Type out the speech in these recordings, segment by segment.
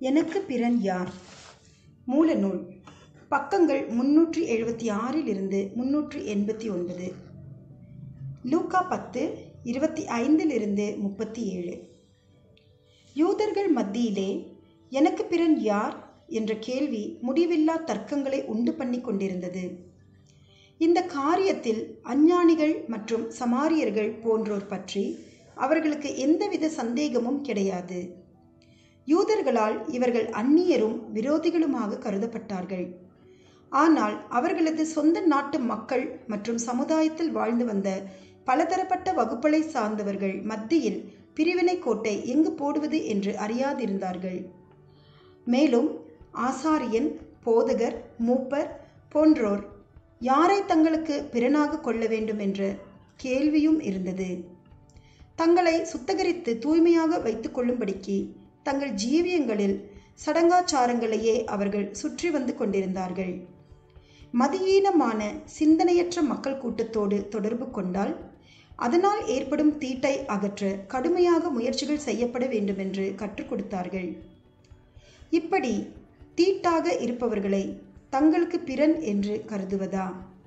எனக்கு பிறன் யார் மூலநூல் பக்கங்கள் முன்னூற்றி எழுபத்தி ஆறிலிருந்து முன்னூற்றி எண்பத்தி ஒன்பது லூக்கா பத்து இருபத்தி ஐந்திலிருந்து முப்பத்தி ஏழு யூதர்கள் மத்தியிலே எனக்கு பிறன் யார் என்ற கேள்வி முடிவில்லா தர்க்கங்களை உண்டு பண்ணி கொண்டிருந்தது இந்த காரியத்தில் அஞ்ஞானிகள் மற்றும் சமாரியர்கள் போன்றோர் பற்றி அவர்களுக்கு எந்தவித சந்தேகமும் கிடையாது யூதர்களால் இவர்கள் அந்நியரும் விரோதிகளுமாக கருதப்பட்டார்கள் ஆனால் அவர்களது சொந்த நாட்டு மக்கள் மற்றும் சமுதாயத்தில் வாழ்ந்து வந்த பலதரப்பட்ட வகுப்புகளை சார்ந்தவர்கள் மத்தியில் பிரிவினை கோட்டை எங்கு போடுவது என்று அறியாதிருந்தார்கள் மேலும் ஆசாரியன் போதகர் மூப்பர் போன்றோர் யாரை தங்களுக்கு பிறனாக கொள்ள வேண்டும் என்ற கேள்வியும் இருந்தது தங்களை சுத்தகரித்து தூய்மையாக வைத்துக் கொள்ளும்படிக்கு தங்கள் ஜீவியங்களில் சடங்காச்சாரங்களையே அவர்கள் சுற்றி வந்து கொண்டிருந்தார்கள் மதியீனமான சிந்தனையற்ற மக்கள் கூட்டத்தோடு தொடர்பு கொண்டால் அதனால் ஏற்படும் தீட்டை அகற்ற கடுமையாக முயற்சிகள் செய்யப்பட வேண்டுமென்று கற்றுக் கொடுத்தார்கள் இப்படி தீட்டாக இருப்பவர்களை தங்களுக்கு பிறன் என்று கருதுவதா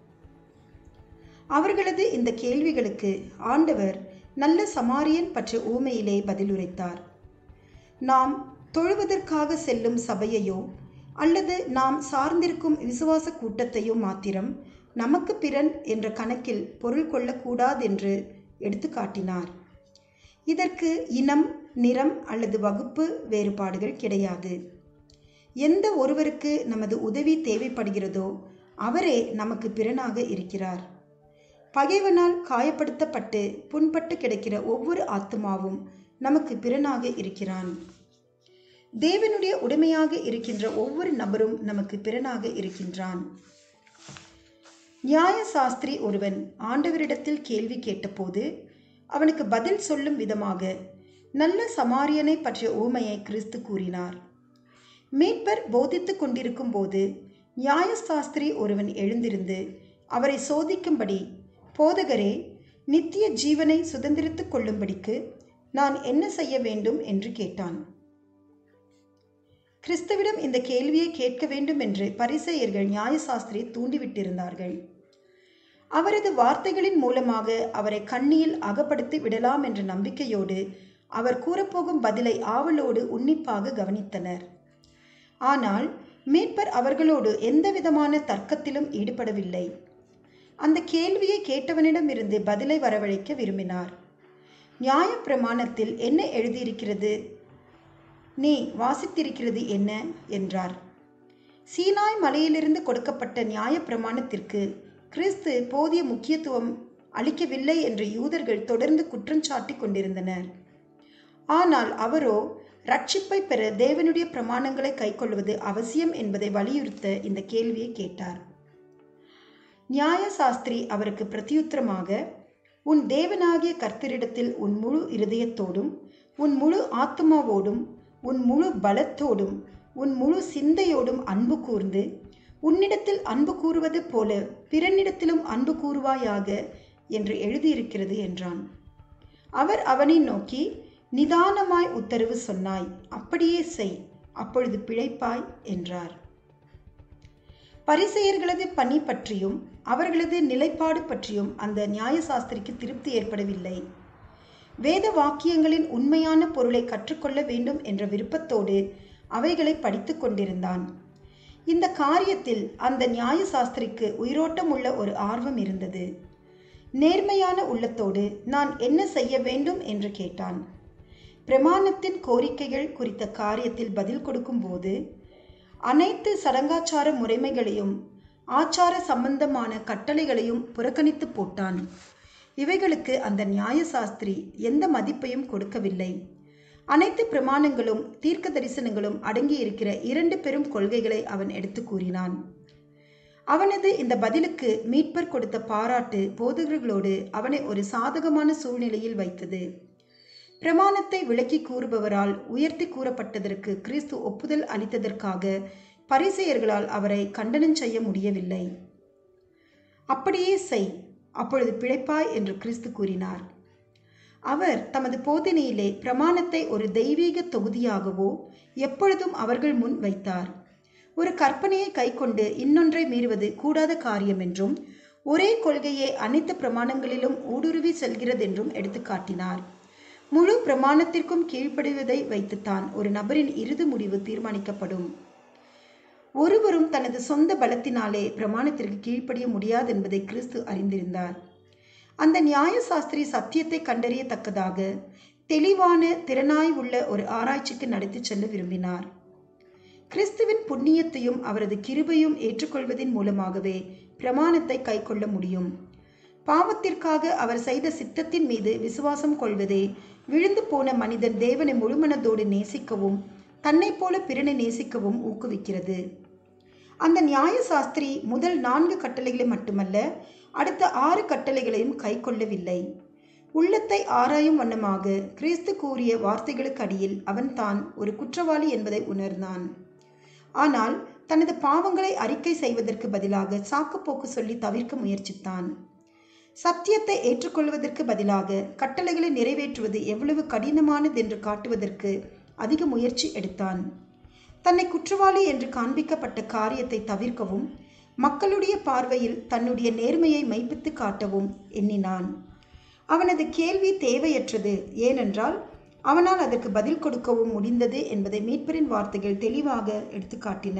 அவர்களது இந்த கேள்விகளுக்கு ஆண்டவர் நல்ல சமாரியன் பற்றிய ஊமையிலே பதிலுரைத்தார் நாம் தொழுவதற்காக செல்லும் சபையையோ அல்லது நாம் சார்ந்திருக்கும் விசுவாச கூட்டத்தையோ மாத்திரம் நமக்கு பிறன் என்ற கணக்கில் பொருள் கொள்ளக்கூடாதென்று எடுத்து காட்டினார் இதற்கு இனம் நிறம் அல்லது வகுப்பு வேறுபாடுகள் கிடையாது எந்த ஒருவருக்கு நமது உதவி தேவைப்படுகிறதோ அவரே நமக்கு பிறனாக இருக்கிறார் பகைவனால் காயப்படுத்தப்பட்டு புண்பட்டு கிடக்கிற ஒவ்வொரு ஆத்மாவும் நமக்கு பிறனாக இருக்கிறான் தேவனுடைய உடைமையாக இருக்கின்ற ஒவ்வொரு நபரும் நமக்கு பிறனாக இருக்கின்றான் நியாய சாஸ்திரி ஒருவன் ஆண்டவரிடத்தில் கேள்வி கேட்டபோது அவனுக்கு பதில் சொல்லும் விதமாக நல்ல சமாரியனை பற்றிய ஊமையை கிறிஸ்து கூறினார் மீட்பர் போதித்துக் கொண்டிருக்கும் போது நியாயசாஸ்திரி ஒருவன் எழுந்திருந்து அவரை சோதிக்கும்படி போதகரே நித்திய ஜீவனை சுதந்திரித்துக் கொள்ளும்படிக்கு நான் என்ன செய்ய வேண்டும் என்று கேட்டான் கிறிஸ்துவிடம் இந்த கேள்வியை கேட்க வேண்டும் என்று பரிசெயர்கள் நியாயசாஸ்திரியை தூண்டிவிட்டிருந்தார்கள் அவரது வார்த்தைகளின் மூலமாக அவரை கண்ணியில் அகப்படுத்தி விடலாம் என்ற நம்பிக்கையோடு அவர் கூறப்போகும் பதிலை ஆவலோடு உன்னிப்பாக கவனித்தனர் ஆனால் மீட்பர் அவர்களோடு எந்த விதமான தர்க்கத்திலும் ஈடுபடவில்லை அந்த கேள்வியை கேட்டவனிடமிருந்து பதிலை வரவழைக்க விரும்பினார் நியாய பிரமாணத்தில் என்ன எழுதியிருக்கிறது நீ வாசித்திருக்கிறது என்ன என்றார் சீனாய் மலையிலிருந்து கொடுக்கப்பட்ட நியாய பிரமாணத்திற்கு கிறிஸ்து போதிய முக்கியத்துவம் அளிக்கவில்லை என்று யூதர்கள் தொடர்ந்து குற்றஞ்சாட்டி கொண்டிருந்தனர் ஆனால் அவரோ ரட்சிப்பை பெற தேவனுடைய பிரமாணங்களை கைக்கொள்வது அவசியம் என்பதை வலியுறுத்த இந்த கேள்வியை கேட்டார் நியாய சாஸ்திரி அவருக்கு பிரதியுத்தரமாக உன் தேவனாகிய கர்த்தரிடத்தில் உன் முழு இருதயத்தோடும் உன் முழு ஆத்மாவோடும் உன் முழு பலத்தோடும் உன் முழு சிந்தையோடும் அன்பு கூர்ந்து உன்னிடத்தில் அன்பு கூறுவது போல பிறனிடத்திலும் அன்பு கூறுவாயாக என்று எழுதியிருக்கிறது என்றான் அவர் அவனை நோக்கி நிதானமாய் உத்தரவு சொன்னாய் அப்படியே செய் அப்பொழுது பிழைப்பாய் என்றார் பரிசெயர்களது பணி பற்றியும் அவர்களது நிலைப்பாடு பற்றியும் அந்த நியாயசாஸ்திரிக்கு திருப்தி ஏற்படவில்லை வேத வாக்கியங்களின் உண்மையான பொருளை கற்றுக்கொள்ள வேண்டும் என்ற விருப்பத்தோடு அவைகளை படித்து கொண்டிருந்தான் இந்த காரியத்தில் அந்த நியாயசாஸ்திரிக்கு உயிரோட்டம் உள்ள ஒரு ஆர்வம் இருந்தது நேர்மையான உள்ளத்தோடு நான் என்ன செய்ய வேண்டும் என்று கேட்டான் பிரமாணத்தின் கோரிக்கைகள் குறித்த காரியத்தில் பதில் கொடுக்கும்போது அனைத்து சடங்காச்சார முறைமைகளையும் ஆச்சார சம்பந்தமான கட்டளைகளையும் புறக்கணித்து போட்டான் இவைகளுக்கு அந்த நியாயசாஸ்திரி எந்த மதிப்பையும் கொடுக்கவில்லை அனைத்து பிரமாணங்களும் தீர்க்க தரிசனங்களும் அடங்கியிருக்கிற இரண்டு பெரும் கொள்கைகளை அவன் எடுத்து கூறினான் அவனது இந்த பதிலுக்கு மீட்பர் கொடுத்த பாராட்டு போதகர்களோடு அவனை ஒரு சாதகமான சூழ்நிலையில் வைத்தது பிரமாணத்தை விளக்கி கூறுபவரால் உயர்த்தி கூறப்பட்டதற்கு கிறிஸ்து ஒப்புதல் அளித்ததற்காக பரிசெயர்களால் அவரை கண்டனம் செய்ய முடியவில்லை அப்படியே செய் அப்பொழுது பிழைப்பாய் என்று கிறிஸ்து கூறினார் அவர் தமது போதனையிலே பிரமாணத்தை ஒரு தெய்வீக தொகுதியாகவோ எப்பொழுதும் அவர்கள் முன் வைத்தார் ஒரு கற்பனையை கைக்கொண்டு இன்னொன்றை மீறுவது கூடாத காரியம் என்றும் ஒரே கொள்கையே அனைத்து பிரமாணங்களிலும் ஊடுருவி செல்கிறதென்றும் எடுத்து காட்டினார் முழு பிரமாணத்திற்கும் கீழ்ப்படுவதை வைத்துத்தான் ஒரு நபரின் இறுதி முடிவு தீர்மானிக்கப்படும் ஒருவரும் தனது சொந்த பலத்தினாலே பிரமாணத்திற்கு கீழ்ப்படிய முடியாது என்பதை கிறிஸ்து அறிந்திருந்தார் அந்த நியாய சாஸ்திரி சத்தியத்தை கண்டறியத்தக்கதாக தெளிவான திறனாய் உள்ள ஒரு ஆராய்ச்சிக்கு நடத்தி செல்ல விரும்பினார் கிறிஸ்துவின் புண்ணியத்தையும் அவரது கிருபையும் ஏற்றுக்கொள்வதன் மூலமாகவே பிரமாணத்தை கைக்கொள்ள முடியும் பாவத்திற்காக அவர் செய்த சித்தத்தின் மீது விசுவாசம் கொள்வதே விழுந்து போன மனிதன் தேவனை முழுமனதோடு நேசிக்கவும் தன்னை போல பிறனை நேசிக்கவும் ஊக்குவிக்கிறது அந்த நியாய சாஸ்திரி முதல் நான்கு கட்டளைகளை மட்டுமல்ல அடுத்த ஆறு கட்டளைகளையும் கை கொள்ளவில்லை உள்ளத்தை ஆராயும் வண்ணமாக கிறிஸ்து கூறிய வார்த்தைகளுக்கு அடியில் அவன் தான் ஒரு குற்றவாளி என்பதை உணர்ந்தான் ஆனால் தனது பாவங்களை அறிக்கை செய்வதற்கு பதிலாக சாக்குப்போக்கு சொல்லி தவிர்க்க முயற்சித்தான் சத்தியத்தை ஏற்றுக்கொள்வதற்கு பதிலாக கட்டளைகளை நிறைவேற்றுவது எவ்வளவு கடினமானது என்று காட்டுவதற்கு அதிக முயற்சி எடுத்தான் தன்னை குற்றவாளி என்று காண்பிக்கப்பட்ட காரியத்தை தவிர்க்கவும் மக்களுடைய பார்வையில் தன்னுடைய நேர்மையை மெய்ப்பித்து காட்டவும் எண்ணினான் அவனது கேள்வி தேவையற்றது ஏனென்றால் அவனால் அதற்கு பதில் கொடுக்கவும் முடிந்தது என்பதை மீட்பரின் வார்த்தைகள் தெளிவாக எடுத்து காட்டின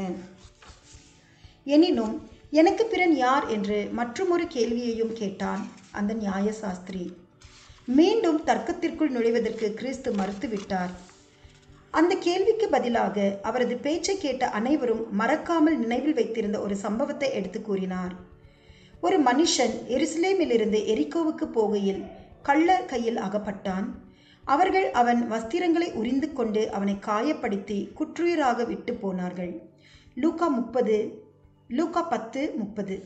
எனினும் எனக்கு பிறன் யார் என்று மற்றுமொரு கேள்வியையும் கேட்டான் அந்த நியாய சாஸ்திரி மீண்டும் தர்க்கத்திற்குள் நுழைவதற்கு கிறிஸ்து மறுத்துவிட்டார் அந்த கேள்விக்கு பதிலாக அவரது பேச்சை கேட்ட அனைவரும் மறக்காமல் நினைவில் வைத்திருந்த ஒரு சம்பவத்தை எடுத்து கூறினார் ஒரு மனுஷன் எருசலேமிலிருந்து எரிக்கோவுக்கு போகையில் கள்ளர் கையில் அகப்பட்டான் அவர்கள் அவன் வஸ்திரங்களை உரிந்து கொண்டு அவனை காயப்படுத்தி குற்றுயிராக விட்டு போனார்கள் லூக்கா முப்பது லூக்கா பத்து முப்பது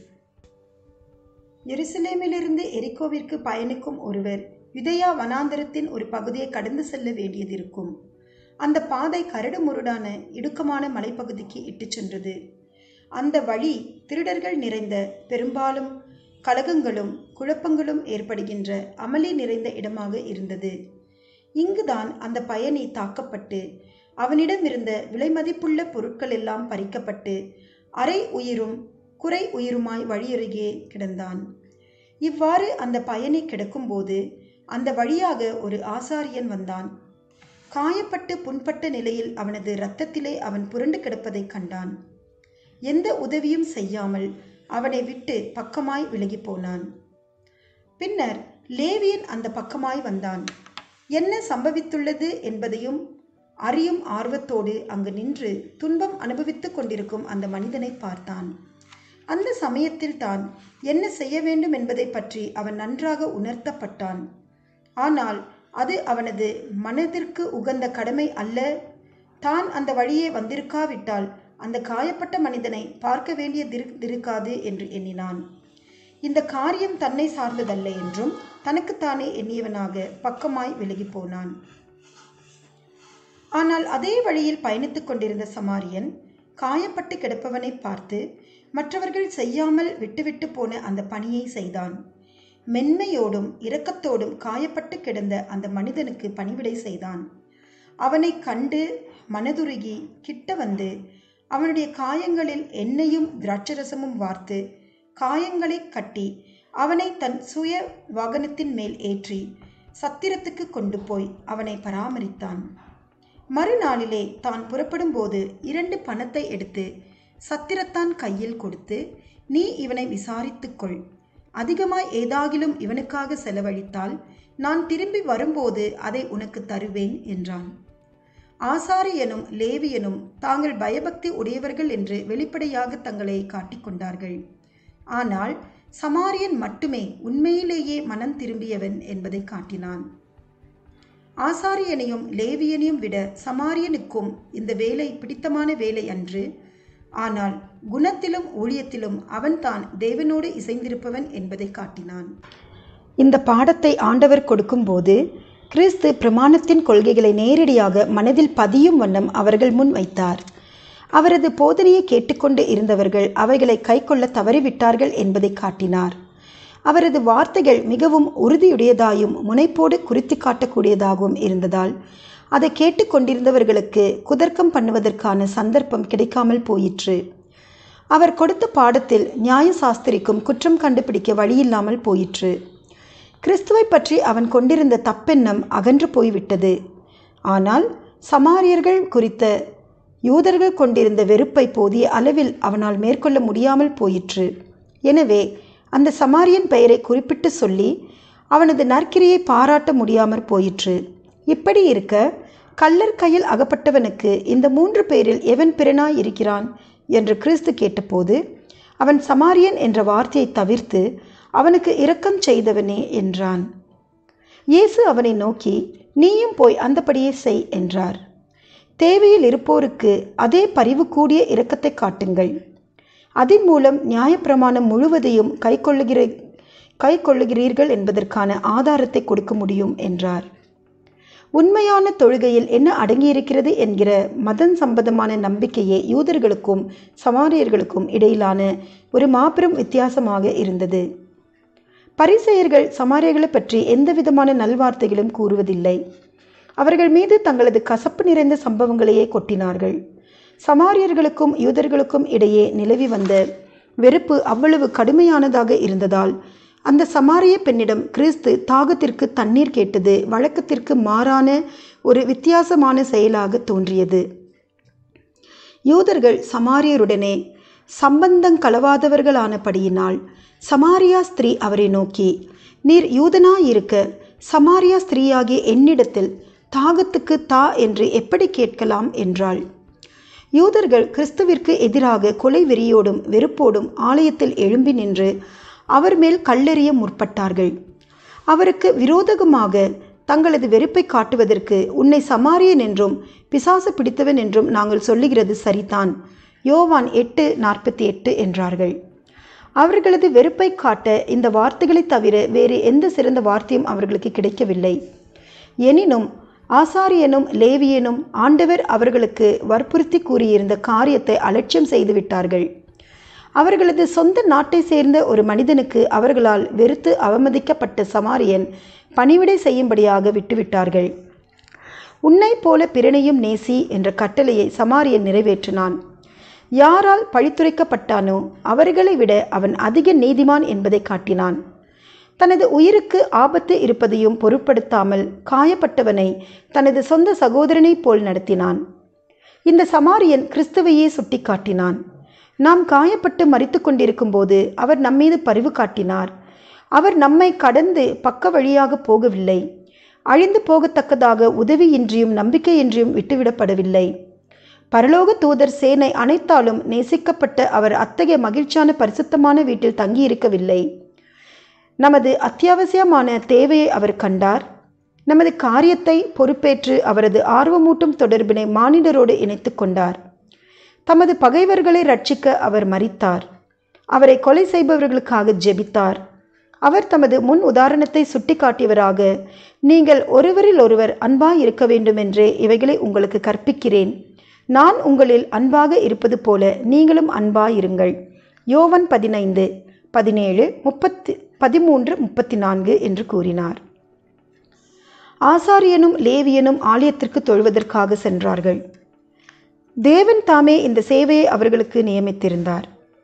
எருசலேமிலிருந்து எரிக்கோவிற்கு பயணிக்கும் ஒருவர் யுதயா வனாந்தரத்தின் ஒரு பகுதியை கடந்து செல்ல வேண்டியதிருக்கும் அந்த பாதை கரடு முரடான இடுக்கமான மலைப்பகுதிக்கு இட்டுச் சென்றது அந்த வழி திருடர்கள் நிறைந்த பெரும்பாலும் கலகங்களும் குழப்பங்களும் ஏற்படுகின்ற அமளி நிறைந்த இடமாக இருந்தது இங்குதான் அந்த பயணி தாக்கப்பட்டு அவனிடமிருந்த விலைமதிப்புள்ள பொருட்கள் எல்லாம் பறிக்கப்பட்டு அரை உயிரும் குறை உயிருமாய் வழியருகே கிடந்தான் இவ்வாறு அந்த பயணி கிடக்கும்போது அந்த வழியாக ஒரு ஆசாரியன் வந்தான் காயப்பட்டு புண்பட்ட நிலையில் அவனது இரத்தத்திலே அவன் புரண்டு கிடப்பதை கண்டான் எந்த உதவியும் செய்யாமல் அவனை விட்டு பக்கமாய் விலகி போனான் பின்னர் லேவியன் அந்த பக்கமாய் வந்தான் என்ன சம்பவித்துள்ளது என்பதையும் அறியும் ஆர்வத்தோடு அங்கு நின்று துன்பம் அனுபவித்துக் கொண்டிருக்கும் அந்த மனிதனை பார்த்தான் அந்த சமயத்தில் தான் என்ன செய்ய வேண்டும் என்பதை பற்றி அவன் நன்றாக உணர்த்தப்பட்டான் ஆனால் அது அவனது மனதிற்கு உகந்த கடமை அல்ல தான் அந்த வழியே வந்திருக்காவிட்டால் அந்த காயப்பட்ட மனிதனை பார்க்க வேண்டியதிருக்காது என்று எண்ணினான் இந்த காரியம் தன்னை சார்ந்ததல்ல என்றும் தனக்குத்தானே எண்ணியவனாக பக்கமாய் விலகி போனான் ஆனால் அதே வழியில் பயணித்துக் கொண்டிருந்த சமாரியன் காயப்பட்டு கிடப்பவனை பார்த்து மற்றவர்கள் செய்யாமல் விட்டுவிட்டு போன அந்த பணியை செய்தான் மென்மையோடும் இரக்கத்தோடும் காயப்பட்டு கிடந்த அந்த மனிதனுக்கு பணிவிடை செய்தான் அவனை கண்டு மனதுருகி கிட்ட வந்து அவனுடைய காயங்களில் எண்ணெயும் திராட்சரசமும் வார்த்து காயங்களை கட்டி அவனை தன் சுய வாகனத்தின் மேல் ஏற்றி சத்திரத்துக்கு கொண்டு போய் அவனை பராமரித்தான் மறுநாளிலே தான் புறப்படும் போது இரண்டு பணத்தை எடுத்து சத்திரத்தான் கையில் கொடுத்து நீ இவனை விசாரித்துக்கொள் அதிகமாய் ஏதாகிலும் இவனுக்காக செலவழித்தால் நான் திரும்பி வரும்போது அதை உனக்கு தருவேன் என்றான் ஆசாரியனும் லேவியனும் தாங்கள் பயபக்தி உடையவர்கள் என்று வெளிப்படையாக தங்களை காட்டிக்கொண்டார்கள் ஆனால் சமாரியன் மட்டுமே உண்மையிலேயே மனம் திரும்பியவன் என்பதை காட்டினான் ஆசாரியனையும் லேவியனையும் விட சமாரியனுக்கும் இந்த வேலை பிடித்தமான வேலை அன்று ஆனால் குணத்திலும் ஊழியத்திலும் அவன்தான் தேவனோடு இசைந்திருப்பவன் என்பதை காட்டினான் இந்த பாடத்தை ஆண்டவர் கொடுக்கும்போது கிறிஸ்து பிரமாணத்தின் கொள்கைகளை நேரடியாக மனதில் பதியும் வண்ணம் அவர்கள் முன் வைத்தார் அவரது போதனையை கேட்டுக்கொண்டு இருந்தவர்கள் அவைகளை கைக்கொள்ள தவறிவிட்டார்கள் என்பதை காட்டினார் அவரது வார்த்தைகள் மிகவும் உறுதியுடையதாயும் முனைப்போடு குறித்து காட்டக்கூடியதாகவும் இருந்ததால் அதை கேட்டுக்கொண்டிருந்தவர்களுக்கு குதர்க்கம் பண்ணுவதற்கான சந்தர்ப்பம் கிடைக்காமல் போயிற்று அவர் கொடுத்த பாடத்தில் நியாய சாஸ்திரிக்கும் குற்றம் கண்டுபிடிக்க வழியில்லாமல் போயிற்று கிறிஸ்துவை பற்றி அவன் கொண்டிருந்த தப்பெண்ணம் அகன்று போய்விட்டது ஆனால் சமாரியர்கள் குறித்த யூதர்கள் கொண்டிருந்த வெறுப்பை போதிய அளவில் அவனால் மேற்கொள்ள முடியாமல் போயிற்று எனவே அந்த சமாரியன் பெயரை குறிப்பிட்டு சொல்லி அவனது நற்கிரியை பாராட்ட முடியாமற் போயிற்று இப்படி இருக்க கள்ளர் கையில் அகப்பட்டவனுக்கு இந்த மூன்று பேரில் எவன் பிறனாய் இருக்கிறான் என்று கிறிஸ்து கேட்டபோது அவன் சமாரியன் என்ற வார்த்தையை தவிர்த்து அவனுக்கு இரக்கம் செய்தவனே என்றான் இயேசு அவனை நோக்கி நீயும் போய் அந்தபடியே செய் என்றார் தேவையில் இருப்போருக்கு அதே பரிவு கூடிய இரக்கத்தை காட்டுங்கள் அதன் மூலம் நியாயப்பிரமாணம் முழுவதையும் கைக்கொள்ளுகிற கைக்கொள்ளுகிறீர்கள் என்பதற்கான ஆதாரத்தை கொடுக்க முடியும் என்றார் உண்மையான தொழுகையில் என்ன அடங்கியிருக்கிறது என்கிற மதம் சம்பந்தமான நம்பிக்கையே யூதர்களுக்கும் சமாரியர்களுக்கும் இடையிலான ஒரு மாபெரும் வித்தியாசமாக இருந்தது பரிசெயர்கள் சமாரியர்களை பற்றி எந்த விதமான நல்வார்த்தைகளும் கூறுவதில்லை அவர்கள் மீது தங்களது கசப்பு நிறைந்த சம்பவங்களையே கொட்டினார்கள் சமாரியர்களுக்கும் யூதர்களுக்கும் இடையே நிலவி வந்த வெறுப்பு அவ்வளவு கடுமையானதாக இருந்ததால் அந்த சமாரிய பெண்ணிடம் கிறிஸ்து தாகத்திற்கு தண்ணீர் கேட்டது வழக்கத்திற்கு மாறான ஒரு வித்தியாசமான செயலாக தோன்றியது யூதர்கள் சமாரியருடனே சம்பந்தம் களவாதவர்களானபடியினால் சமாரியா ஸ்திரீ அவரை நோக்கி நீர் யூதனாயிருக்க சமாரியா ஸ்திரீயாகிய என்னிடத்தில் தாகத்துக்கு தா என்று எப்படி கேட்கலாம் என்றாள் யூதர்கள் கிறிஸ்துவிற்கு எதிராக கொலை வெறியோடும் வெறுப்போடும் ஆலயத்தில் எழும்பி நின்று அவர் மேல் கல்லெறிய முற்பட்டார்கள் அவருக்கு விரோதகமாக தங்களது வெறுப்பை காட்டுவதற்கு உன்னை சமாரியன் என்றும் பிசாசு பிடித்தவன் என்றும் நாங்கள் சொல்லுகிறது சரிதான் யோவான் எட்டு நாற்பத்தி எட்டு என்றார்கள் அவர்களது வெறுப்பை காட்ட இந்த வார்த்தைகளை தவிர வேறு எந்த சிறந்த வார்த்தையும் அவர்களுக்கு கிடைக்கவில்லை எனினும் ஆசாரியனும் லேவியனும் ஆண்டவர் அவர்களுக்கு வற்புறுத்தி கூறியிருந்த காரியத்தை அலட்சியம் செய்துவிட்டார்கள் அவர்களது சொந்த நாட்டை சேர்ந்த ஒரு மனிதனுக்கு அவர்களால் வெறுத்து அவமதிக்கப்பட்ட சமாரியன் பணிவிடை செய்யும்படியாக விட்டுவிட்டார்கள் உன்னை போல பிறனையும் நேசி என்ற கட்டளையை சமாரியன் நிறைவேற்றினான் யாரால் பழித்துரைக்கப்பட்டானோ அவர்களை விட அவன் அதிக நீதிமான் என்பதை காட்டினான் தனது உயிருக்கு ஆபத்து இருப்பதையும் பொருட்படுத்தாமல் காயப்பட்டவனை தனது சொந்த சகோதரனைப் போல் நடத்தினான் இந்த சமாரியன் கிறிஸ்துவையே சுட்டிக்காட்டினான் நாம் காயப்பட்டு மறித்து கொண்டிருக்கும் போது அவர் நம்மீது பரிவு காட்டினார் அவர் நம்மை கடந்து பக்க வழியாக போகவில்லை அழிந்து போகத்தக்கதாக உதவியின்றியும் நம்பிக்கையின்றியும் விட்டுவிடப்படவில்லை பரலோக தூதர் சேனை அனைத்தாலும் நேசிக்கப்பட்ட அவர் அத்தகைய மகிழ்ச்சியான பரிசுத்தமான வீட்டில் தங்கியிருக்கவில்லை நமது அத்தியாவசியமான தேவையை அவர் கண்டார் நமது காரியத்தை பொறுப்பேற்று அவரது ஆர்வமூட்டும் தொடர்பினை மானிடரோடு இணைத்து கொண்டார் தமது பகைவர்களை ரட்சிக்க அவர் மறித்தார் அவரை கொலை செய்பவர்களுக்காக ஜெபித்தார் அவர் தமது முன் உதாரணத்தை சுட்டிக்காட்டியவராக நீங்கள் ஒருவரில் ஒருவர் அன்பாய் இருக்க வேண்டுமென்றே இவைகளை உங்களுக்கு கற்பிக்கிறேன் நான் உங்களில் அன்பாக இருப்பது போல நீங்களும் அன்பாயிருங்கள் யோவன் பதினைந்து பதினேழு முப்பத்தி பதிமூன்று முப்பத்தி நான்கு என்று கூறினார் ஆசாரியனும் லேவியனும் ஆலயத்திற்கு தொழுவதற்காக சென்றார்கள் தேவன் தாமே இந்த சேவையை அவர்களுக்கு நியமித்திருந்தார்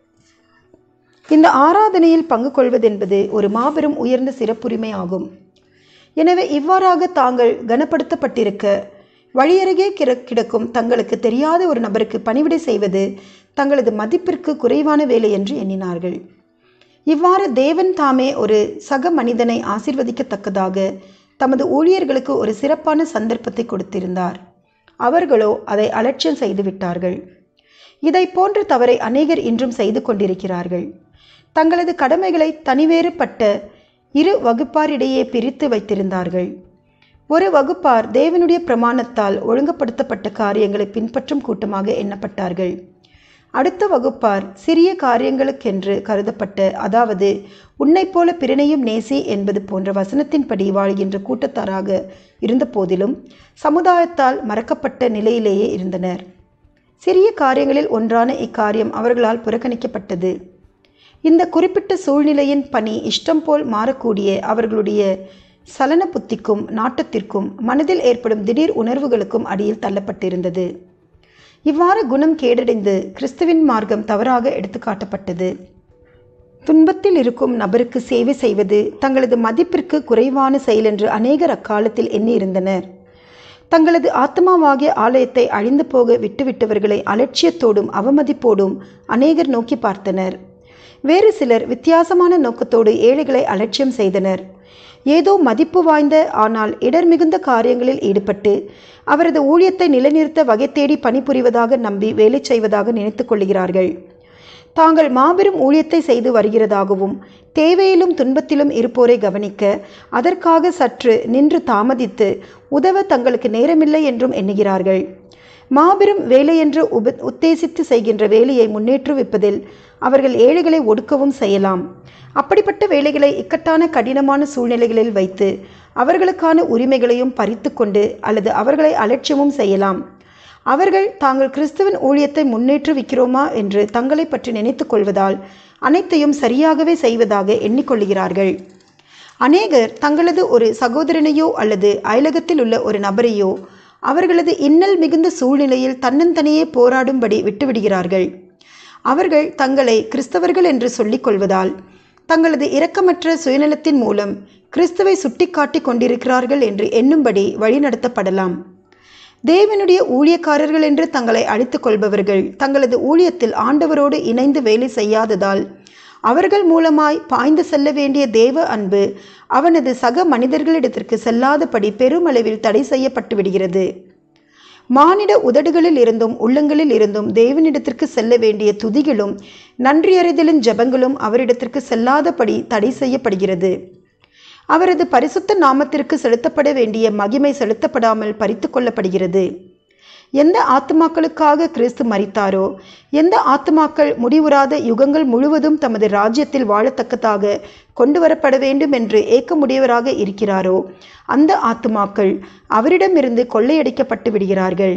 இந்த ஆராதனையில் பங்கு கொள்வதென்பது ஒரு மாபெரும் உயர்ந்த சிறப்புரிமை ஆகும் எனவே இவ்வாறாக தாங்கள் கனப்படுத்தப்பட்டிருக்க வழியருகே கிட கிடக்கும் தங்களுக்கு தெரியாத ஒரு நபருக்கு பணிவிடை செய்வது தங்களது மதிப்பிற்கு குறைவான வேலை என்று எண்ணினார்கள் இவ்வாறு தேவன் தாமே ஒரு சக மனிதனை ஆசிர்வதிக்கத்தக்கதாக தமது ஊழியர்களுக்கு ஒரு சிறப்பான சந்தர்ப்பத்தை கொடுத்திருந்தார் அவர்களோ அதை அலட்சியம் செய்து விட்டார்கள் இதை போன்ற தவறை அநேகர் இன்றும் செய்து கொண்டிருக்கிறார்கள் தங்களது கடமைகளை தனிவேறுபட்ட இரு வகுப்பாரிடையே பிரித்து வைத்திருந்தார்கள் ஒரு வகுப்பார் தேவனுடைய பிரமாணத்தால் ஒழுங்குபடுத்தப்பட்ட காரியங்களை பின்பற்றும் கூட்டமாக எண்ணப்பட்டார்கள் அடுத்த வகுப்பார் சிறிய காரியங்களுக்கென்று கருதப்பட்ட அதாவது உன்னைப் போல பிறனையும் நேசி என்பது போன்ற வசனத்தின்படி வாழ்கின்ற கூட்டத்தாராக இருந்த போதிலும் சமுதாயத்தால் மறக்கப்பட்ட நிலையிலேயே இருந்தனர் சிறிய காரியங்களில் ஒன்றான இக்காரியம் அவர்களால் புறக்கணிக்கப்பட்டது இந்த குறிப்பிட்ட சூழ்நிலையின் பணி இஷ்டம் போல் மாறக்கூடிய அவர்களுடைய சலன புத்திக்கும் நாட்டத்திற்கும் மனதில் ஏற்படும் திடீர் உணர்வுகளுக்கும் அடியில் தள்ளப்பட்டிருந்தது இவ்வாறு குணம் கேடடைந்து கிறிஸ்துவின் மார்க்கம் தவறாக எடுத்துக்காட்டப்பட்டது துன்பத்தில் இருக்கும் நபருக்கு சேவை செய்வது தங்களது மதிப்பிற்கு குறைவான செயல் என்று அநேகர் அக்காலத்தில் எண்ணியிருந்தனர் தங்களது ஆத்மாவாகிய ஆலயத்தை அழிந்து போக விட்டுவிட்டவர்களை அலட்சியத்தோடும் அவமதிப்போடும் அநேகர் நோக்கி பார்த்தனர் வேறு சிலர் வித்தியாசமான நோக்கத்தோடு ஏழைகளை அலட்சியம் செய்தனர் ஏதோ மதிப்பு வாய்ந்த ஆனால் இடர் மிகுந்த காரியங்களில் ஈடுபட்டு அவரது ஊழியத்தை நிலைநிறுத்த வகை தேடி பணிபுரிவதாக நம்பி வேலை செய்வதாக நினைத்துக் கொள்கிறார்கள் தாங்கள் மாபெரும் ஊழியத்தை செய்து வருகிறதாகவும் தேவையிலும் துன்பத்திலும் இருப்போரை கவனிக்க அதற்காக சற்று நின்று தாமதித்து உதவ தங்களுக்கு நேரமில்லை என்றும் எண்ணுகிறார்கள் மாபெரும் வேலை என்று உப உத்தேசித்து செய்கின்ற வேலையை முன்னேற்றுவிப்பதில் அவர்கள் ஏழைகளை ஒடுக்கவும் செய்யலாம் அப்படிப்பட்ட வேலைகளை இக்கட்டான கடினமான சூழ்நிலைகளில் வைத்து அவர்களுக்கான உரிமைகளையும் பறித்து கொண்டு அல்லது அவர்களை அலட்சியமும் செய்யலாம் அவர்கள் தாங்கள் கிறிஸ்துவின் ஊழியத்தை முன்னேற்றுவிக்கிறோமா என்று தங்களை பற்றி நினைத்து கொள்வதால் அனைத்தையும் சரியாகவே செய்வதாக எண்ணிக்கொள்கிறார்கள் அநேகர் தங்களது ஒரு சகோதரனையோ அல்லது அயலகத்தில் உள்ள ஒரு நபரையோ அவர்களது இன்னல் மிகுந்த சூழ்நிலையில் தன்னந்தனியே போராடும்படி விட்டுவிடுகிறார்கள் அவர்கள் தங்களை கிறிஸ்தவர்கள் என்று சொல்லிக் கொள்வதால் தங்களது இரக்கமற்ற சுயநலத்தின் மூலம் கிறிஸ்துவை சுட்டிக்காட்டி கொண்டிருக்கிறார்கள் என்று எண்ணும்படி வழிநடத்தப்படலாம் தேவனுடைய ஊழியக்காரர்கள் என்று தங்களை அழைத்துக் கொள்பவர்கள் தங்களது ஊழியத்தில் ஆண்டவரோடு இணைந்து வேலை செய்யாததால் அவர்கள் மூலமாய் பாய்ந்து செல்ல வேண்டிய தேவ அன்பு அவனது சக மனிதர்களிடத்திற்கு செல்லாதபடி பெருமளவில் தடை செய்யப்பட்டு விடுகிறது மானிட உதடுகளில் இருந்தும் உள்ளங்களில் இருந்தும் தேவனிடத்திற்கு செல்ல வேண்டிய துதிகளும் நன்றியறிதலின் ஜெபங்களும் அவரிடத்திற்கு செல்லாதபடி தடை செய்யப்படுகிறது அவரது பரிசுத்த நாமத்திற்கு செலுத்தப்பட வேண்டிய மகிமை செலுத்தப்படாமல் பறித்து கொள்ளப்படுகிறது எந்த ஆத்மாக்களுக்காக கிறிஸ்து மரித்தாரோ எந்த ஆத்மாக்கள் முடிவுறாத யுகங்கள் முழுவதும் தமது ராஜ்யத்தில் வாழத்தக்கதாக கொண்டு வரப்பட வேண்டும் என்று ஏக்கமுடையவராக இருக்கிறாரோ அந்த ஆத்மாக்கள் அவரிடமிருந்து கொள்ளையடிக்கப்பட்டு விடுகிறார்கள்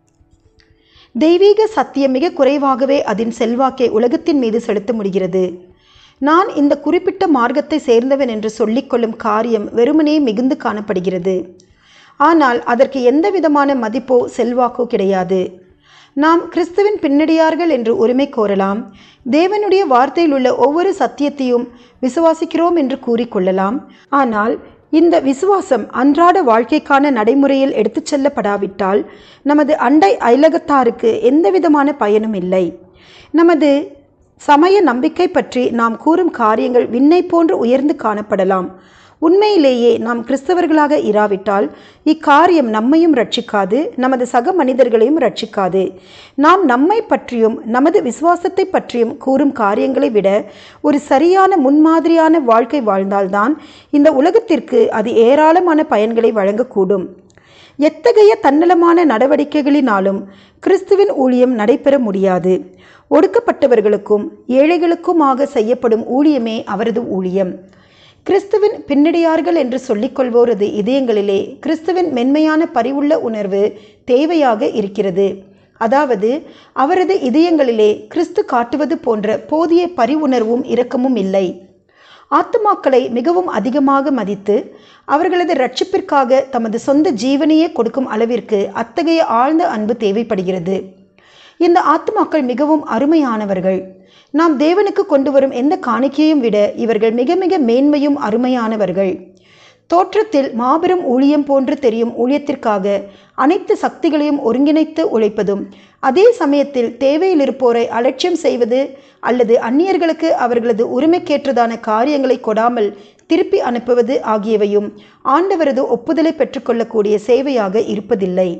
தெய்வீக சத்தியம் மிக குறைவாகவே அதன் செல்வாக்கை உலகத்தின் மீது செலுத்த முடிகிறது நான் இந்த குறிப்பிட்ட மார்க்கத்தை சேர்ந்தவன் என்று சொல்லிக்கொள்ளும் காரியம் வெறுமனே மிகுந்து காணப்படுகிறது ஆனால் அதற்கு எந்த விதமான மதிப்போ செல்வாக்கோ கிடையாது நாம் கிறிஸ்துவின் பின்னடியார்கள் என்று உரிமை கோரலாம் தேவனுடைய வார்த்தையில் உள்ள ஒவ்வொரு சத்தியத்தையும் விசுவாசிக்கிறோம் என்று கூறிக்கொள்ளலாம் ஆனால் இந்த விசுவாசம் அன்றாட வாழ்க்கைக்கான நடைமுறையில் எடுத்துச் செல்லப்படாவிட்டால் நமது அண்டை அயலகத்தாருக்கு எந்தவிதமான பயனும் இல்லை நமது சமய நம்பிக்கை பற்றி நாம் கூறும் காரியங்கள் விண்ணை போன்று உயர்ந்து காணப்படலாம் உண்மையிலேயே நாம் கிறிஸ்தவர்களாக இராவிட்டால் இக்காரியம் நம்மையும் ரட்சிக்காது நமது சக மனிதர்களையும் ரட்சிக்காது நாம் நம்மை பற்றியும் நமது விசுவாசத்தை பற்றியும் கூறும் காரியங்களை விட ஒரு சரியான முன்மாதிரியான வாழ்க்கை வாழ்ந்தால்தான் இந்த உலகத்திற்கு அது ஏராளமான பயன்களை வழங்கக்கூடும் எத்தகைய தன்னலமான நடவடிக்கைகளினாலும் கிறிஸ்துவின் ஊழியம் நடைபெற முடியாது ஒடுக்கப்பட்டவர்களுக்கும் ஏழைகளுக்குமாக செய்யப்படும் ஊழியமே அவரது ஊழியம் கிறிஸ்துவின் பின்னடியார்கள் என்று சொல்லிக் கொள்வோரது இதயங்களிலே கிறிஸ்துவின் மென்மையான பரிவுள்ள உணர்வு தேவையாக இருக்கிறது அதாவது அவரது இதயங்களிலே கிறிஸ்து காட்டுவது போன்ற போதிய பரிவுணர்வும் இரக்கமும் இல்லை ஆத்துமாக்களை மிகவும் அதிகமாக மதித்து அவர்களது ரட்சிப்பிற்காக தமது சொந்த ஜீவனையே கொடுக்கும் அளவிற்கு அத்தகைய ஆழ்ந்த அன்பு தேவைப்படுகிறது இந்த ஆத்துமாக்கள் மிகவும் அருமையானவர்கள் நாம் தேவனுக்கு கொண்டு வரும் எந்த காணிக்கையும் விட இவர்கள் மிக மிக மேன்மையும் அருமையானவர்கள் தோற்றத்தில் மாபெரும் ஊழியம் போன்று தெரியும் ஊழியத்திற்காக அனைத்து சக்திகளையும் ஒருங்கிணைத்து உழைப்பதும் அதே சமயத்தில் தேவையில் இருப்போரை அலட்சியம் செய்வது அல்லது அந்நியர்களுக்கு அவர்களது உரிமைக்கேற்றதான காரியங்களை கொடாமல் திருப்பி அனுப்புவது ஆகியவையும் ஆண்டவரது ஒப்புதலை பெற்றுக்கொள்ளக்கூடிய சேவையாக இருப்பதில்லை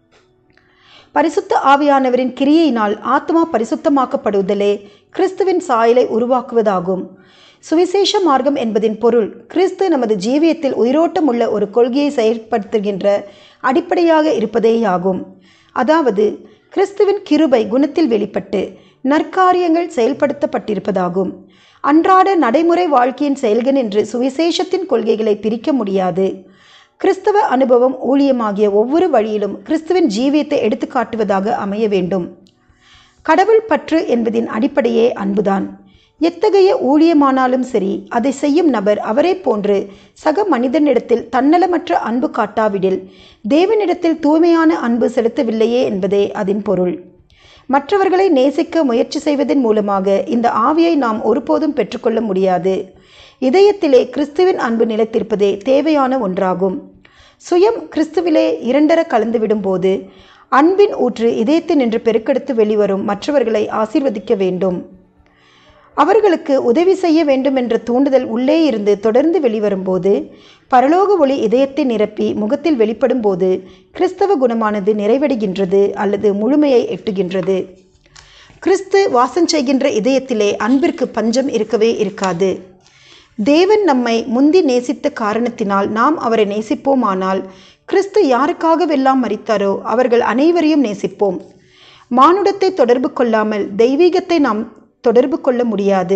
பரிசுத்த ஆவியானவரின் கிரியையினால் ஆத்மா பரிசுத்தமாக்கப்படுவதிலே கிறிஸ்துவின் சாயலை உருவாக்குவதாகும் சுவிசேஷ மார்க்கம் என்பதின் பொருள் கிறிஸ்து நமது ஜீவியத்தில் உயிரோட்டம் உள்ள ஒரு கொள்கையை செயற்படுத்துகின்ற அடிப்படையாக இருப்பதேயாகும் அதாவது கிறிஸ்துவின் கிருபை குணத்தில் வெளிப்பட்டு நற்காரியங்கள் செயல்படுத்தப்பட்டிருப்பதாகும் அன்றாட நடைமுறை வாழ்க்கையின் செயல்கள் என்று சுவிசேஷத்தின் கொள்கைகளை பிரிக்க முடியாது கிறிஸ்தவ அனுபவம் ஊழியமாகிய ஒவ்வொரு வழியிலும் கிறிஸ்துவின் ஜீவியத்தை எடுத்துக்காட்டுவதாக அமைய வேண்டும் கடவுள் பற்று என்பதின் அடிப்படையே அன்புதான் எத்தகைய ஊழியமானாலும் சரி அதை செய்யும் நபர் அவரே போன்று சக மனிதனிடத்தில் தன்னலமற்ற அன்பு காட்டாவிடில் தேவனிடத்தில் தூய்மையான அன்பு செலுத்தவில்லையே என்பதே அதன் பொருள் மற்றவர்களை நேசிக்க முயற்சி செய்வதன் மூலமாக இந்த ஆவியை நாம் ஒருபோதும் பெற்றுக்கொள்ள முடியாது இதயத்திலே கிறிஸ்துவின் அன்பு நிலைத்திருப்பதே தேவையான ஒன்றாகும் சுயம் கிறிஸ்துவிலே இரண்டர கலந்துவிடும் போது அன்பின் ஊற்று இதயத்தில் நின்று பெருக்கெடுத்து வெளிவரும் மற்றவர்களை ஆசீர்வதிக்க வேண்டும் அவர்களுக்கு உதவி செய்ய வேண்டும் என்ற தூண்டுதல் உள்ளே இருந்து தொடர்ந்து வெளிவரும்போது பரலோக ஒளி இதயத்தை நிரப்பி முகத்தில் வெளிப்படும் போது கிறிஸ்தவ குணமானது நிறைவடைகின்றது அல்லது முழுமையை எட்டுகின்றது கிறிஸ்து வாசம் செய்கின்ற இதயத்திலே அன்பிற்கு பஞ்சம் இருக்கவே இருக்காது தேவன் நம்மை முந்தி நேசித்த காரணத்தினால் நாம் அவரை நேசிப்போமானால் கிறிஸ்து யாருக்காகவெல்லாம் மறித்தாரோ அவர்கள் அனைவரையும் நேசிப்போம் மானுடத்தை தொடர்பு கொள்ளாமல் தெய்வீகத்தை நாம் தொடர்பு கொள்ள முடியாது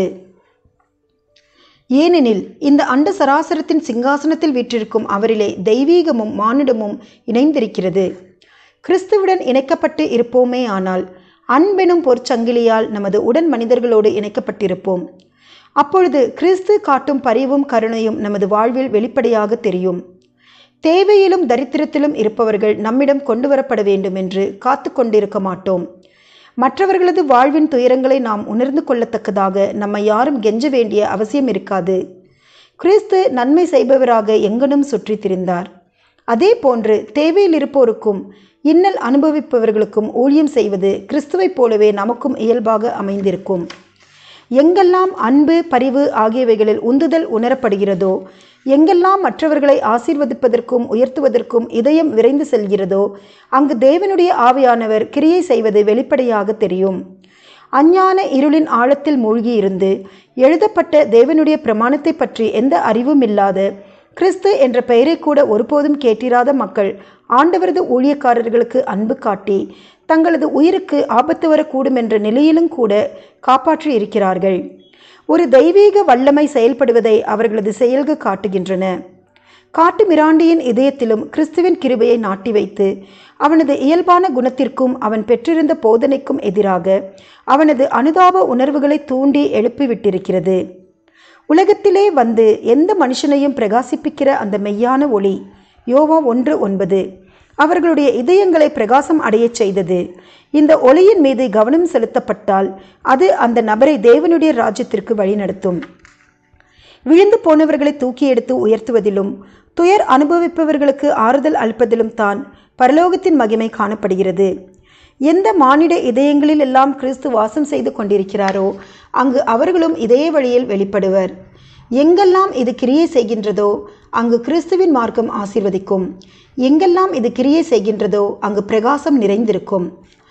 ஏனெனில் இந்த அண்ட சராசரத்தின் சிங்காசனத்தில் வீற்றிருக்கும் அவரிலே தெய்வீகமும் மானுடமும் இணைந்திருக்கிறது கிறிஸ்துவுடன் இணைக்கப்பட்டு இருப்போமே ஆனால் அன்பெனும் பொற்சங்கிலியால் நமது உடன் மனிதர்களோடு இணைக்கப்பட்டிருப்போம் அப்பொழுது கிறிஸ்து காட்டும் பரிவும் கருணையும் நமது வாழ்வில் வெளிப்படையாக தெரியும் தேவையிலும் தரித்திரத்திலும் இருப்பவர்கள் நம்மிடம் கொண்டு வரப்பட வேண்டும் என்று காத்து கொண்டிருக்க மாட்டோம் மற்றவர்களது வாழ்வின் துயரங்களை நாம் உணர்ந்து கொள்ளத்தக்கதாக நம்ம யாரும் கெஞ்ச வேண்டிய அவசியம் இருக்காது கிறிஸ்து நன்மை செய்பவராக எங்கனும் சுற்றி திரிந்தார் அதே போன்று தேவையில் இருப்போருக்கும் இன்னல் அனுபவிப்பவர்களுக்கும் ஊழியம் செய்வது கிறிஸ்துவைப் போலவே நமக்கும் இயல்பாக அமைந்திருக்கும் எங்கெல்லாம் அன்பு பரிவு ஆகியவைகளில் உந்துதல் உணரப்படுகிறதோ எங்கெல்லாம் மற்றவர்களை ஆசீர்வதிப்பதற்கும் உயர்த்துவதற்கும் இதயம் விரைந்து செல்கிறதோ அங்கு தேவனுடைய ஆவியானவர் கிரியை செய்வது வெளிப்படையாக தெரியும் அஞ்ஞான இருளின் ஆழத்தில் மூழ்கியிருந்து எழுதப்பட்ட தேவனுடைய பிரமாணத்தை பற்றி எந்த அறிவும் இல்லாத கிறிஸ்து என்ற பெயரை கூட ஒருபோதும் கேட்டிராத மக்கள் ஆண்டவரது ஊழியக்காரர்களுக்கு அன்பு காட்டி தங்களது உயிருக்கு ஆபத்து வரக்கூடும் என்ற நிலையிலும் கூட காப்பாற்றி இருக்கிறார்கள் ஒரு தெய்வீக வல்லமை செயல்படுவதை அவர்களது செயல்கள் காட்டுகின்றன காட்டு மிராண்டியின் இதயத்திலும் கிறிஸ்துவின் கிருபையை நாட்டி வைத்து அவனது இயல்பான குணத்திற்கும் அவன் பெற்றிருந்த போதனைக்கும் எதிராக அவனது அனுதாப உணர்வுகளை தூண்டி எழுப்பிவிட்டிருக்கிறது உலகத்திலே வந்து எந்த மனுஷனையும் பிரகாசிப்பிக்கிற அந்த மெய்யான ஒளி யோவா ஒன்று ஒன்பது அவர்களுடைய இதயங்களை பிரகாசம் அடையச் செய்தது இந்த ஒளியின் மீது கவனம் செலுத்தப்பட்டால் அது அந்த நபரை தேவனுடைய ராஜ்யத்திற்கு வழிநடத்தும் விழுந்து போனவர்களை தூக்கி எடுத்து உயர்த்துவதிலும் துயர் அனுபவிப்பவர்களுக்கு ஆறுதல் அளிப்பதிலும் தான் பரலோகத்தின் மகிமை காணப்படுகிறது எந்த மானிட இதயங்களில் எல்லாம் கிறிஸ்து வாசம் செய்து கொண்டிருக்கிறாரோ அங்கு அவர்களும் இதே வழியில் வெளிப்படுவர் எங்கெல்லாம் இது கிரியை செய்கின்றதோ அங்கு கிறிஸ்துவின் மார்க்கம் ஆசீர்வதிக்கும் எங்கெல்லாம் இது கிரியை செய்கின்றதோ அங்கு பிரகாசம் நிறைந்திருக்கும்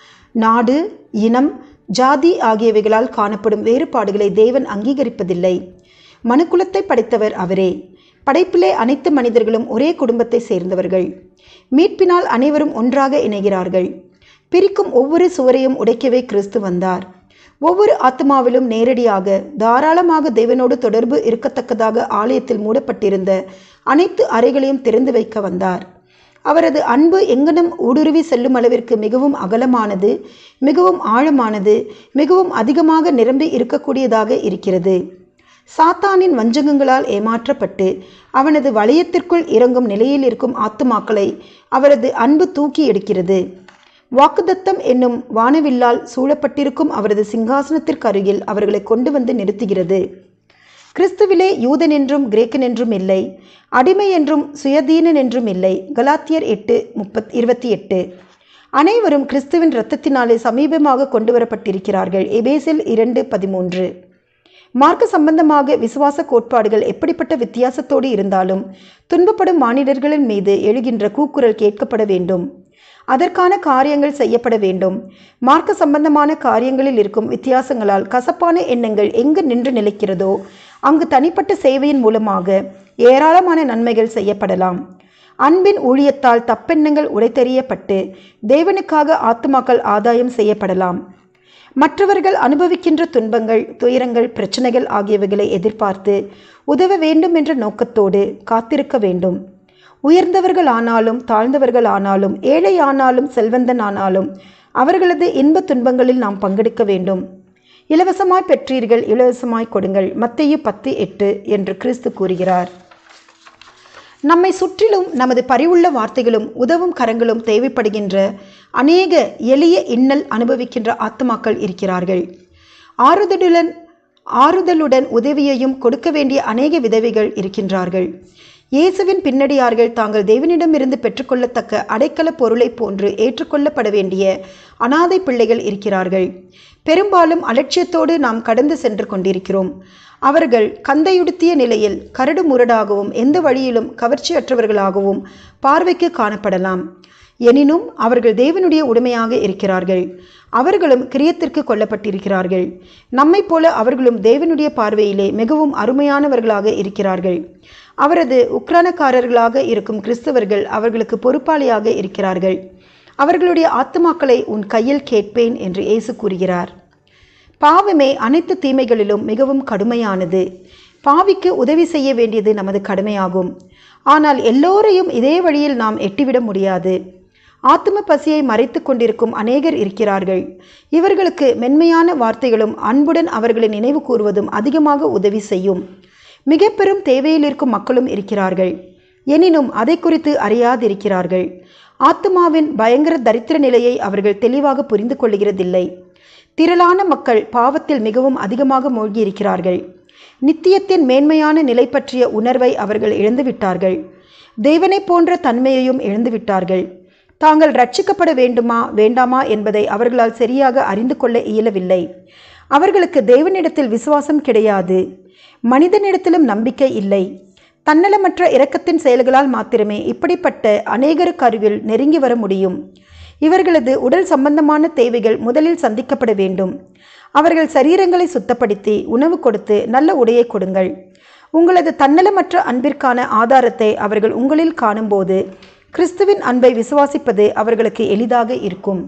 நாடு இனம் ஜாதி ஆகியவைகளால் காணப்படும் வேறுபாடுகளை தேவன் அங்கீகரிப்பதில்லை மனுக்குலத்தை படைத்தவர் அவரே படைப்பிலே அனைத்து மனிதர்களும் ஒரே குடும்பத்தை சேர்ந்தவர்கள் மீட்பினால் அனைவரும் ஒன்றாக இணைகிறார்கள் பிரிக்கும் ஒவ்வொரு சுவரையும் உடைக்கவே கிறிஸ்து வந்தார் ஒவ்வொரு ஆத்மாவிலும் நேரடியாக தாராளமாக தேவனோடு தொடர்பு இருக்கத்தக்கதாக ஆலயத்தில் மூடப்பட்டிருந்த அனைத்து அறைகளையும் திறந்து வைக்க வந்தார் அவரது அன்பு எங்கனும் ஊடுருவி செல்லும் அளவிற்கு மிகவும் அகலமானது மிகவும் ஆழமானது மிகவும் அதிகமாக நிரம்பி இருக்கக்கூடியதாக இருக்கிறது சாத்தானின் வஞ்சகங்களால் ஏமாற்றப்பட்டு அவனது வளையத்திற்குள் இறங்கும் நிலையில் இருக்கும் ஆத்துமாக்களை அவரது அன்பு தூக்கி எடுக்கிறது வாக்குதத்தம் என்னும் வானவில்லால் சூழப்பட்டிருக்கும் அவரது சிங்காசனத்திற்கு அருகில் அவர்களை கொண்டு வந்து நிறுத்துகிறது கிறிஸ்துவிலே யூதன் என்றும் கிரேக்கன் என்றும் இல்லை அடிமை என்றும் சுயதீனன் என்றும் இல்லை கலாத்தியர் எட்டு முப்பத் இருபத்தி எட்டு அனைவரும் கிறிஸ்துவின் இரத்தத்தினாலே சமீபமாக கொண்டு வரப்பட்டிருக்கிறார்கள் எபேசில் இரண்டு பதிமூன்று மார்க்க சம்பந்தமாக விசுவாச கோட்பாடுகள் எப்படிப்பட்ட வித்தியாசத்தோடு இருந்தாலும் துன்பப்படும் மானிடர்களின் மீது எழுகின்ற கூக்குரல் கேட்கப்பட வேண்டும் அதற்கான காரியங்கள் செய்யப்பட வேண்டும் மார்க்க சம்பந்தமான காரியங்களில் இருக்கும் வித்தியாசங்களால் கசப்பான எண்ணங்கள் எங்கு நின்று நிலைக்கிறதோ அங்கு தனிப்பட்ட சேவையின் மூலமாக ஏராளமான நன்மைகள் செய்யப்படலாம் அன்பின் ஊழியத்தால் தப்பெண்ணங்கள் உடைத்தெறியப்பட்டு தேவனுக்காக ஆத்துமாக்கள் ஆதாயம் செய்யப்படலாம் மற்றவர்கள் அனுபவிக்கின்ற துன்பங்கள் துயரங்கள் பிரச்சனைகள் ஆகியவைகளை எதிர்பார்த்து உதவ வேண்டும் என்ற நோக்கத்தோடு காத்திருக்க வேண்டும் உயர்ந்தவர்கள் ஆனாலும் தாழ்ந்தவர்கள் ஆனாலும் ஏழை ஆனாலும் செல்வந்தன் ஆனாலும் அவர்களது இன்ப துன்பங்களில் நாம் பங்கெடுக்க வேண்டும் இலவசமாய் பெற்றீர்கள் இலவசமாய் கொடுங்கள் மத்தேயு பத்து எட்டு என்று கிறிஸ்து கூறுகிறார் நம்மை சுற்றிலும் நமது பரிவுள்ள வார்த்தைகளும் உதவும் கரங்களும் தேவைப்படுகின்ற அநேக எளிய இன்னல் அனுபவிக்கின்ற ஆத்மாக்கள் இருக்கிறார்கள் ஆறுதலுடன் ஆறுதலுடன் உதவியையும் கொடுக்க வேண்டிய அநேக விதவைகள் இருக்கின்றார்கள் இயேசுவின் பின்னடியார்கள் தாங்கள் தேவனிடமிருந்து பெற்றுக்கொள்ளத்தக்க அடைக்கல பொருளை போன்று ஏற்றுக்கொள்ளப்பட வேண்டிய அனாதை பிள்ளைகள் இருக்கிறார்கள் பெரும்பாலும் அலட்சியத்தோடு நாம் கடந்து சென்று கொண்டிருக்கிறோம் அவர்கள் கந்தையுடுத்திய நிலையில் கரடு முரடாகவும் எந்த வழியிலும் கவர்ச்சியற்றவர்களாகவும் பார்வைக்கு காணப்படலாம் எனினும் அவர்கள் தேவனுடைய உடைமையாக இருக்கிறார்கள் அவர்களும் கிரியத்திற்கு கொல்லப்பட்டிருக்கிறார்கள் நம்மைப் போல அவர்களும் தேவனுடைய பார்வையிலே மிகவும் அருமையானவர்களாக இருக்கிறார்கள் அவரது உக்ரானக்காரர்களாக இருக்கும் கிறிஸ்தவர்கள் அவர்களுக்கு பொறுப்பாளியாக இருக்கிறார்கள் அவர்களுடைய ஆத்துமாக்களை உன் கையில் கேட்பேன் என்று இயேசு கூறுகிறார் பாவமே அனைத்து தீமைகளிலும் மிகவும் கடுமையானது பாவிக்கு உதவி செய்ய வேண்டியது நமது கடமையாகும் ஆனால் எல்லோரையும் இதே வழியில் நாம் எட்டிவிட முடியாது ஆத்தும பசியை மறைத்து கொண்டிருக்கும் அநேகர் இருக்கிறார்கள் இவர்களுக்கு மென்மையான வார்த்தைகளும் அன்புடன் அவர்களை நினைவு கூறுவதும் அதிகமாக உதவி செய்யும் மிக பெரும் தேவையில் இருக்கும் மக்களும் இருக்கிறார்கள் எனினும் அதை குறித்து அறியாதிருக்கிறார்கள் ஆத்மாவின் பயங்கர தரித்திர நிலையை அவர்கள் தெளிவாக புரிந்து கொள்கிறதில்லை திரளான மக்கள் பாவத்தில் மிகவும் அதிகமாக மூழ்கியிருக்கிறார்கள் நித்தியத்தின் மேன்மையான நிலை பற்றிய உணர்வை அவர்கள் இழந்துவிட்டார்கள் தேவனை போன்ற தன்மையையும் இழந்துவிட்டார்கள் தாங்கள் ரட்சிக்கப்பட வேண்டுமா வேண்டாமா என்பதை அவர்களால் சரியாக அறிந்து கொள்ள இயலவில்லை அவர்களுக்கு தேவனிடத்தில் விசுவாசம் கிடையாது மனிதனிடத்திலும் நம்பிக்கை இல்லை தன்னலமற்ற இரக்கத்தின் செயல்களால் மாத்திரமே இப்படிப்பட்ட அநேகருக்கு அருகில் நெருங்கி வர முடியும் இவர்களது உடல் சம்பந்தமான தேவைகள் முதலில் சந்திக்கப்பட வேண்டும் அவர்கள் சரீரங்களை சுத்தப்படுத்தி உணவு கொடுத்து நல்ல உடையை கொடுங்கள் உங்களது தன்னலமற்ற அன்பிற்கான ஆதாரத்தை அவர்கள் உங்களில் காணும்போது கிறிஸ்துவின் அன்பை விசுவாசிப்பது அவர்களுக்கு எளிதாக இருக்கும்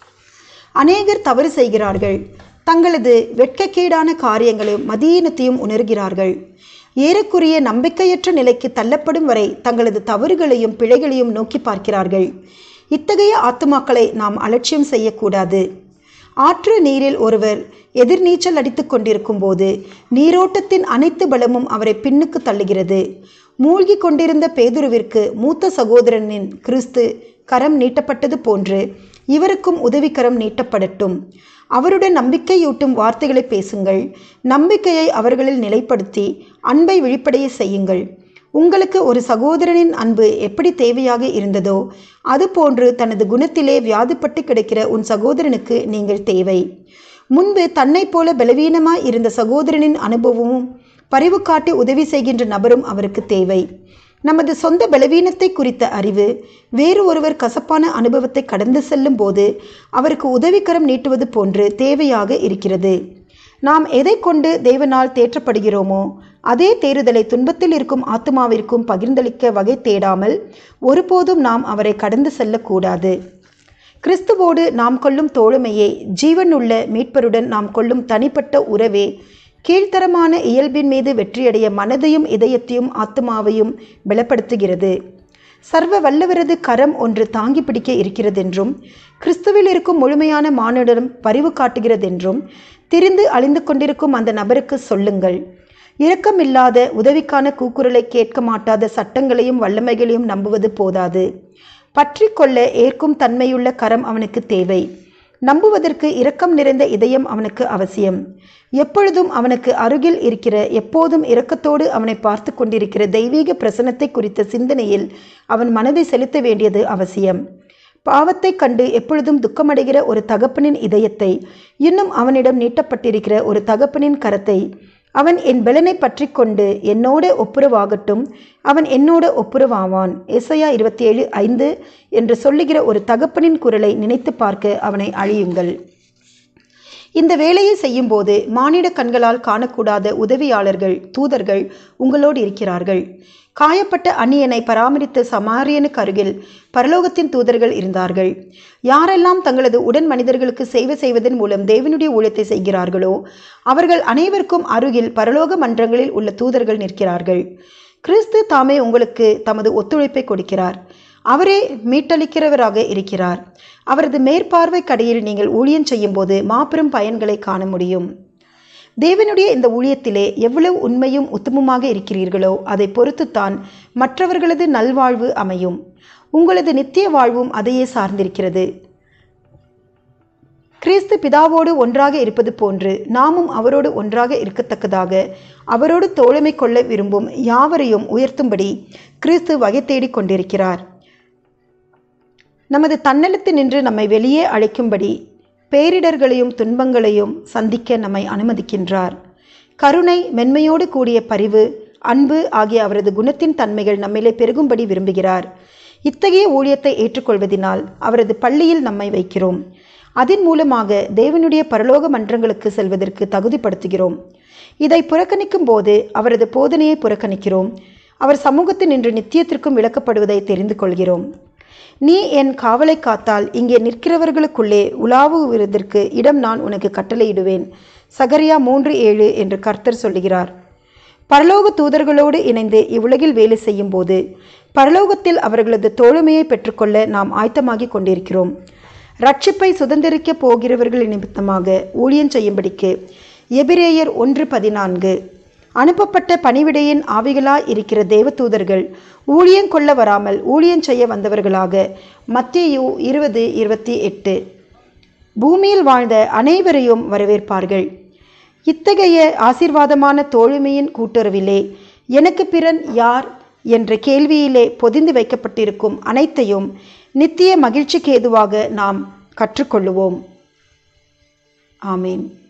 அநேகர் தவறு செய்கிறார்கள் தங்களது வெட்கக்கேடான காரியங்களையும் மதியீனத்தையும் உணர்கிறார்கள் ஏறக்குறைய நம்பிக்கையற்ற நிலைக்கு தள்ளப்படும் வரை தங்களது தவறுகளையும் பிழைகளையும் நோக்கி பார்க்கிறார்கள் இத்தகைய ஆத்துமாக்களை நாம் அலட்சியம் செய்யக்கூடாது ஆற்று நீரில் ஒருவர் எதிர்நீச்சல் அடித்துக் கொண்டிருக்கும் போது நீரோட்டத்தின் அனைத்து பலமும் அவரை பின்னுக்கு தள்ளுகிறது மூழ்கி கொண்டிருந்த பேதுருவிற்கு மூத்த சகோதரனின் கிறிஸ்து கரம் நீட்டப்பட்டது போன்று இவருக்கும் உதவிக்கரம் நீட்டப்படட்டும் அவருடன் நம்பிக்கையூட்டும் வார்த்தைகளை பேசுங்கள் நம்பிக்கையை அவர்களில் நிலைப்படுத்தி அன்பை வெளிப்படைய செய்யுங்கள் உங்களுக்கு ஒரு சகோதரனின் அன்பு எப்படி தேவையாக இருந்ததோ அதுபோன்று தனது குணத்திலே வியாதிப்பட்டு கிடக்கிற உன் சகோதரனுக்கு நீங்கள் தேவை முன்பு தன்னைப் போல பலவீனமாய் இருந்த சகோதரனின் அனுபவமும் பரிவு காட்டி உதவி செய்கின்ற நபரும் அவருக்கு தேவை நமது சொந்த பலவீனத்தை குறித்த அறிவு வேறு ஒருவர் கசப்பான அனுபவத்தை கடந்து செல்லும் போது அவருக்கு உதவிக்கரம் நீட்டுவது போன்று தேவையாக இருக்கிறது நாம் எதை கொண்டு தேவனால் தேற்றப்படுகிறோமோ அதே தேறுதலை துன்பத்தில் இருக்கும் ஆத்மாவிற்கும் பகிர்ந்தளிக்க வகை தேடாமல் ஒருபோதும் நாம் அவரை கடந்து செல்லக்கூடாது கிறிஸ்துவோடு நாம் கொள்ளும் தோழமையே ஜீவனுள்ள மீட்பருடன் நாம் கொள்ளும் தனிப்பட்ட உறவே கீழ்த்தரமான இயல்பின் மீது வெற்றியடைய மனதையும் இதயத்தையும் ஆத்மாவையும் பலப்படுத்துகிறது சர்வ வல்லவரது கரம் ஒன்று தாங்கி பிடிக்க இருக்கிறதென்றும் கிறிஸ்துவில் இருக்கும் முழுமையான மானிடம் பரிவு காட்டுகிறதென்றும் திரிந்து அழிந்து கொண்டிருக்கும் அந்த நபருக்கு சொல்லுங்கள் இரக்கமில்லாத உதவிக்கான கூக்குரலை கேட்க மாட்டாத சட்டங்களையும் வல்லமைகளையும் நம்புவது போதாது பற்றி கொள்ள ஏற்கும் தன்மையுள்ள கரம் அவனுக்கு தேவை நம்புவதற்கு இரக்கம் நிறைந்த இதயம் அவனுக்கு அவசியம் எப்பொழுதும் அவனுக்கு அருகில் இருக்கிற எப்போதும் இரக்கத்தோடு அவனை பார்த்து கொண்டிருக்கிற தெய்வீக பிரசனத்தை குறித்த சிந்தனையில் அவன் மனதை செலுத்த வேண்டியது அவசியம் பாவத்தைக் கண்டு எப்பொழுதும் துக்கமடைகிற ஒரு தகப்பனின் இதயத்தை இன்னும் அவனிடம் நீட்டப்பட்டிருக்கிற ஒரு தகப்பனின் கரத்தை அவன் என் பலனை பற்றி கொண்டு என்னோட ஒப்புரவாகட்டும் அவன் என்னோட ஒப்புரவாவான் எஸ்ஐயா இருபத்தி ஏழு ஐந்து என்று சொல்லுகிற ஒரு தகப்பனின் குரலை நினைத்து பார்க்க அவனை அழியுங்கள் இந்த வேலையை செய்யும்போது மானிட கண்களால் காணக்கூடாத உதவியாளர்கள் தூதர்கள் உங்களோடு இருக்கிறார்கள் காயப்பட்ட அந்நியனை பராமரித்த சமாரியனுக்கு அருகில் பரலோகத்தின் தூதர்கள் இருந்தார்கள் யாரெல்லாம் தங்களது உடன் மனிதர்களுக்கு சேவை செய்வதன் மூலம் தேவனுடைய ஊழியத்தை செய்கிறார்களோ அவர்கள் அனைவருக்கும் அருகில் பரலோக மன்றங்களில் உள்ள தூதர்கள் நிற்கிறார்கள் கிறிஸ்து தாமே உங்களுக்கு தமது ஒத்துழைப்பை கொடுக்கிறார் அவரே மீட்டளிக்கிறவராக இருக்கிறார் அவரது மேற்பார்வை கடையில் நீங்கள் ஊழியம் செய்யும் போது மாபெரும் பயன்களை காண முடியும் தேவனுடைய இந்த ஊழியத்திலே எவ்வளவு உண்மையும் உத்தமமாக இருக்கிறீர்களோ அதை பொறுத்துத்தான் மற்றவர்களது நல்வாழ்வு அமையும் உங்களது நித்திய வாழ்வும் அதையே சார்ந்திருக்கிறது கிறிஸ்து பிதாவோடு ஒன்றாக இருப்பது போன்று நாமும் அவரோடு ஒன்றாக இருக்கத்தக்கதாக அவரோடு தோழமை கொள்ள விரும்பும் யாவரையும் உயர்த்தும்படி கிறிஸ்து வகை தேடிக் கொண்டிருக்கிறார் நமது தன்னலத்து நின்று நம்மை வெளியே அழைக்கும்படி பேரிடர்களையும் துன்பங்களையும் சந்திக்க நம்மை அனுமதிக்கின்றார் கருணை மென்மையோடு கூடிய பரிவு அன்பு ஆகிய அவரது குணத்தின் தன்மைகள் நம்மிலே பெருகும்படி விரும்புகிறார் இத்தகைய ஊழியத்தை ஏற்றுக்கொள்வதினால் அவரது பள்ளியில் நம்மை வைக்கிறோம் அதன் மூலமாக தேவனுடைய பரலோக மன்றங்களுக்கு செல்வதற்கு தகுதிப்படுத்துகிறோம் இதை புறக்கணிக்கும் போது அவரது போதனையை புறக்கணிக்கிறோம் அவர் சமூகத்தில் நின்று நித்தியத்திற்கும் விளக்கப்படுவதை தெரிந்து கொள்கிறோம் நீ என் காவலை காத்தால் இங்கே நிற்கிறவர்களுக்குள்ளே உலாவுவதற்கு இடம் நான் உனக்கு கட்டளையிடுவேன் சகரியா மூன்று ஏழு என்று கர்த்தர் சொல்லுகிறார் பரலோக தூதர்களோடு இணைந்து இவ்வுலகில் வேலை செய்யும் போது பரலோகத்தில் அவர்களது தோழமையை பெற்றுக்கொள்ள நாம் ஆயத்தமாகி கொண்டிருக்கிறோம் ரட்சிப்பை சுதந்திரிக்கப் போகிறவர்கள் நிமித்தமாக ஊழியம் செய்யும்படிக்கு எபிரேயர் ஒன்று பதினான்கு அனுப்பப்பட்ட பணிவிடையின் ஆவிகளாய் இருக்கிற தேவதூதர்கள் ஊழியம் கொள்ள வராமல் ஊழியம் செய்ய வந்தவர்களாக மத்தேயு இருபது இருபத்தி எட்டு பூமியில் வாழ்ந்த அனைவரையும் வரவேற்பார்கள் இத்தகைய ஆசீர்வாதமான தோழமையின் கூட்டுறவிலே எனக்கு பிறன் யார் என்ற கேள்வியிலே பொதிந்து வைக்கப்பட்டிருக்கும் அனைத்தையும் நித்திய மகிழ்ச்சிக்கு ஏதுவாக நாம் கற்றுக்கொள்ளுவோம் ஆமீன்